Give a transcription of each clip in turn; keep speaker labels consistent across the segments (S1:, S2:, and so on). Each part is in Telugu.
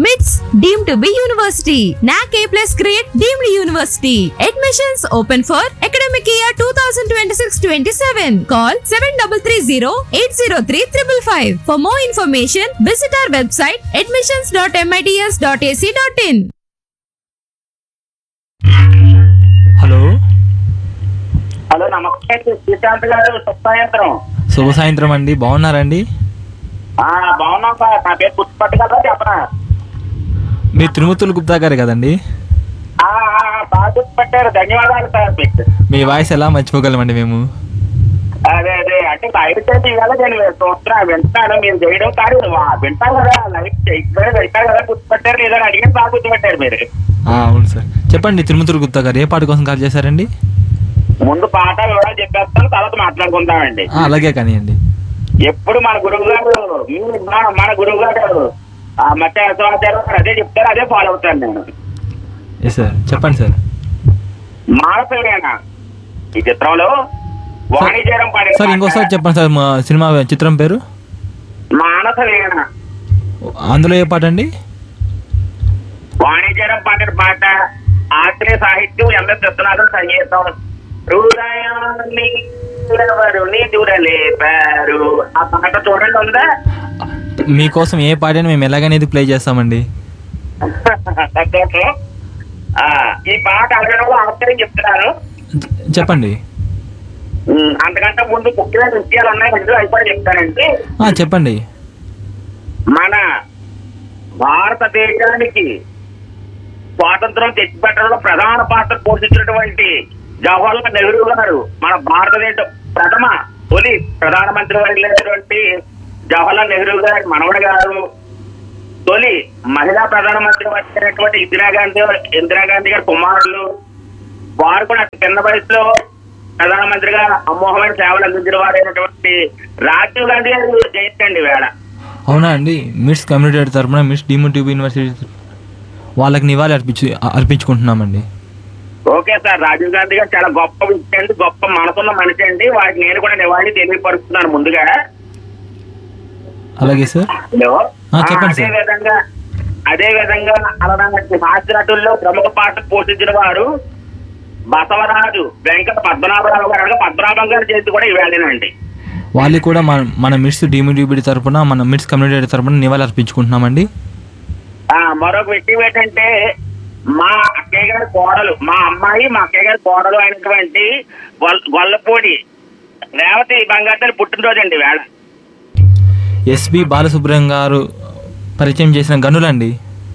S1: మిట్స్ deem to be university NAAC A plus grade deemed university admissions open for academic year two thousand twenty six twenty seven call seven double three zero eight zero three triple five for more information visit our website admissions dot MITS dot AC dot in
S2: hello
S3: hello నమస్తే శ్రీకాంత్ గారు సుప్రయంత్రం
S2: శుభ సాయంత్రం అండి బాగున్నారండి
S3: ఆ బాగున్నాం సార్ నా పేరు గుర్తుపట్టగలరా చెప్పనా
S2: మీ తిరుమతులు గుప్తా గారు కదండి
S3: ఆ, ఆ, ఆ, బాగా గుర్తుపట్టారు ధన్యవాదాలు సార్ మీకు
S2: మీ వాయిస్ ఎలా మర్చిపోగలమండి మేము
S3: అదే అదే అంటే బయట చేసి ఇవాళ నేను చూస్తున్నా వింటాను మీరు చేయడం కాదు వా- వింటాను కదా లైఫ్ ఇప్పుడే వింటారు కదా గుర్తుపట్టారు లేదని అడిగిన బాగా గుర్తుపట్టారు మీరు
S2: ఆ, అవును సార్ చెప్పండి తిరుమతులు గుప్తా గారు ఏ పాట కోసం కాల్ చేశారండి
S3: ముందు పాట వివరాలు చెప్పేస్తాను తర్వాత మాట్లాడుకుందామండి
S2: ఆ, అలాగే కానివ్వండి
S3: ఎప్పుడు మన గురువు గారు మీ- మన- మన గురువు గారు ఆ మత్స్య నరసింహాచార్య గారు అదే చెప్తారు అదే ఫాలో అవుతాను నేను
S2: ఎస్ సార్ చెప్పండి సార్
S3: మానసవేణ ఈ చిత్రంలో వాణిజ్యం పాడిన
S2: సార్ ఇంకోసారి
S3: పాట
S2: చెప్పండి సార్ మా సినిమా చిత్రం పేరు
S3: మానసవేణ
S2: అందులో ఏ పాట అండి
S3: వాణిజ్యం పాడిన పాట ఆత్రేయ సాహిత్యం ఎంఎస్ దత్తనాథన్ సంగీతం హృదయాన్ని ఎవరు నిదురలేపారు ఆ పాట చూడండి ఉందా
S2: మీకోసం ఏ పాట అయినా మేము ఎలాగనేది ప్లే చేస్తామండి
S3: సంతోషం ఆ, ఈ పాట అడగడంలో ఆశ్చర్యం చెప్తున్నాను
S2: చెప్పండి
S3: ఉమ్, అంతకంటే ముందు ముఖ్యమైన విషయాలు ఉన్నాయి ముందు అవి కూడా చెప్తానండి
S2: ఆ, చెప్పండి
S3: మన భారతదేశానికి స్వాతంత్రం తెచ్చిపెట్టడంలో ప్రధాన పాత్ర పోషించినటువంటి జవహర్లాల్ నెహ్రూ గారు మన భారతదేశ ప్రథమ తొలి ప్రధానమంత్రి అయినటువంటి జవహర్లాల్ నెహ్రూ గారి మనవడు గారు తొలి మహిళా ప్రధానమంత్రి అయినటువంటి ఇందిరాగాంధీ ఇందిరాగాంధీ గారి కుమారులు వారు కూడా అతి చిన్న వయసులో ప్రధానమంత్రిగా అమోఘమైన సేవలు అందించిన వారైనటువంటి రాజీవ్ గాంధీ గారు జయంతి వేళ
S2: అవునా అండి మిట్స్ కమ్యూనిటీ తరపున మిట్స్ డిమోటివ్ యూనివర్సిటీ వాళ్ళకి నివాళి అర్పించు అర్పించుకుంటున్నామండి
S3: ఓకే సార్ రాజీవ్ గాంధీ గారు చాలా గొప్ప వ్యక్తి అండి గొప్ప మనసున్న మనిషి అండి వారికి నేను కూడా నివాళి తెలియపరుస్తున్నాను ముందుగా
S2: అలాగే సార్
S3: హలో
S2: ఆ, చెప్పండి
S3: అదే
S2: సార్.
S3: విధంగా అదే విధంగా అలాంటి హాస్య నటుల్లో ప్రముఖ పాత్ర పోషించిన వారు బసవరాజు వెంకట పద్మనాభరావు గారు అనగా పద్మనాభం గారి చేతి కూడా ఇవేళనండి
S2: వాళ్ళు కూడా మన మన మిట్స్ డిమిడిబిడి తరపున మన మిట్స్ కమ్యూనిటీ తరపున నివాళి అర్పించుకుంటున్నామండి
S3: ఆ మరొక విషయం ఏంటంటే మా అక్కయ్య గారి కోడలు మా అమ్మాయి మా అక్కయ్య గారి కోడలు అయినటువంటి గొల్- గొల్లపూడి రేవతి బంగారు పుట్టినరోజు అండి వేళ
S2: ఎస్పి బాలసుబ్రహ్మణ్యం గారు పరిచయం చేసిన గనులండి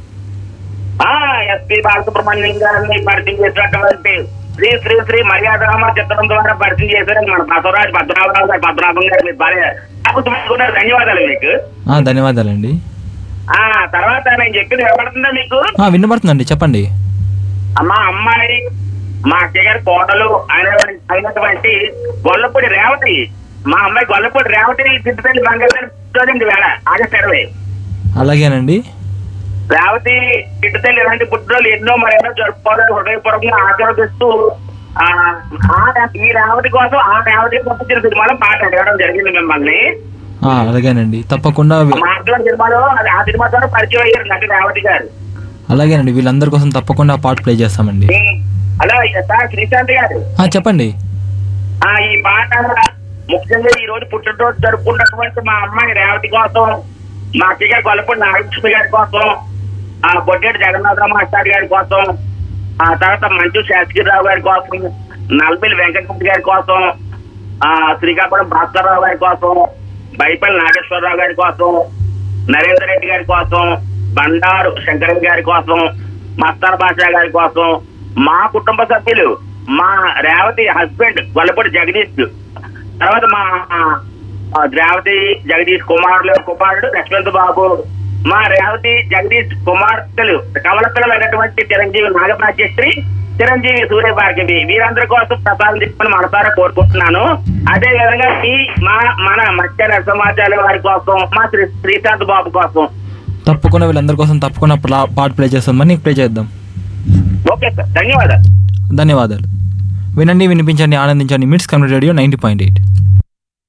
S3: ఆ ఎస్పి బాలసుబ్రహ్మణ్యం గారిని పరిచయం చేసినటువంటి శ్రీ శ్రీ శ్రీ మర్యాద రామ చిత్రం ద్వారా పరిచయం చేశారు మన బసవరాజు పద్మనాభరావు గారు పద్మనాభం గారు మీరు బాగా అద్భుతమైన ధన్యవాదాలు మీకు
S2: ఆ, ధన్యవాదాలండి
S3: ఆ తర్వాత నేను చెప్పింది వినపడుతుందా మీకు
S2: ఆ, వినపడుతుందండి చెప్పండి
S3: మా అమ్మాయి మా అక్కయ్య గారి కోడలు అయిన- అయినటువంటి గొల్లపూడి రేవతి మా అమ్మాయి గొల్లపూడి రేవతి తిట్టుపల్లి బంగారు వేళ ఆగస్ట్ ఇరవై
S2: అలాగేనండి
S3: రేవతి తిట్టుతల్లి ఇలాంటి పుట్టినరోజులు ఎన్నో మరెన్నో జరుపుకోవాలని హృదయపూర్వకంగా ఆశీర్వదిస్తూ ఆ ఆ ఈ రేవతి కోసం ఆ రేవతి పంపించిన సినిమాలో పాట అడగడం జరిగింది మిమ్మల్ని
S2: ఆ, అలాగేనండి తప్పకుండా వి-
S3: మాట్లాడిన సినిమాలో అది ఆ సినిమా ద్వారా పరిచయం అయ్యారు నటి రేవతి గారు
S2: అలాగేనండి వీళ్ళందరి కోసం తప్పకుండా ఆ పాట ప్లే చేస్తామండి
S3: హలో సార్ శ్రీశాంత్ గారు
S2: ఆ, చెప్పండి
S3: ఆ ఈ పాట ముఖ్యంగా ఈ రోజు పుట్టినరోజు జరుపుకున్నటువంటి మా అమ్మాయి రేవతి కోసం మా అక్కయ్య గారి గొల్లపూడి నాగలక్ష్మి గారి కోసం ఆ బొడ్డేటి జగన్నాథరావు మాస్టర్ గారి కోసం ఆ తర్వాత మంచు శాస్త్రిరావు గారి కోసం నల్బిల్ వెంకటరెడ్డి గారి కోసం ఆ శ్రీకాకుళం భాస్కర్రావు గారి కోసం బైపల్లి నాగేశ్వరరావు గారి కోసం నరేందర్ రెడ్డి గారి కోసం బండారు శంకరన్ గారి కోసం మస్తార్ బాషా గారి కోసం మా కుటుంబ సభ్యులు మా రేవతి హస్బెండ్ గొల్లపూడి జగదీష్ తర్వాత మా ఆ, రేవతి జగదీష్ కుమారులు కుమారుడు లక్ష్మణ్ బాబు మా రేవతి జగదీష్ కుమార్తెలు కమల పిల్లలు అయినటువంటి చిరంజీవి నాగప్రాజ్యశ్రీ చిరంజీవి సూర్య భార్గవి వీరందరి కోసం ప్రసాదం చెప్పని మనసారా కోరుకుంటున్నాను అదే విధంగా ఈ మా మన మత్స్య నరసింహాచార్య వారి కోసం మా శ్రీ శ్రీశాంత్ బాబు కోసం
S2: తప్పకుండా వీళ్ళందరి కోసం తప్పకుండా ప్లా- పాట ప్లే చేస్తాం మరి నీకు ప్లే చేద్దాం
S3: ఓకే సార్ ధన్యవాదాలు
S2: ధన్యవాదాలు వినండి వినిపించండి ఆనందించండి MITS community radio ninety point eight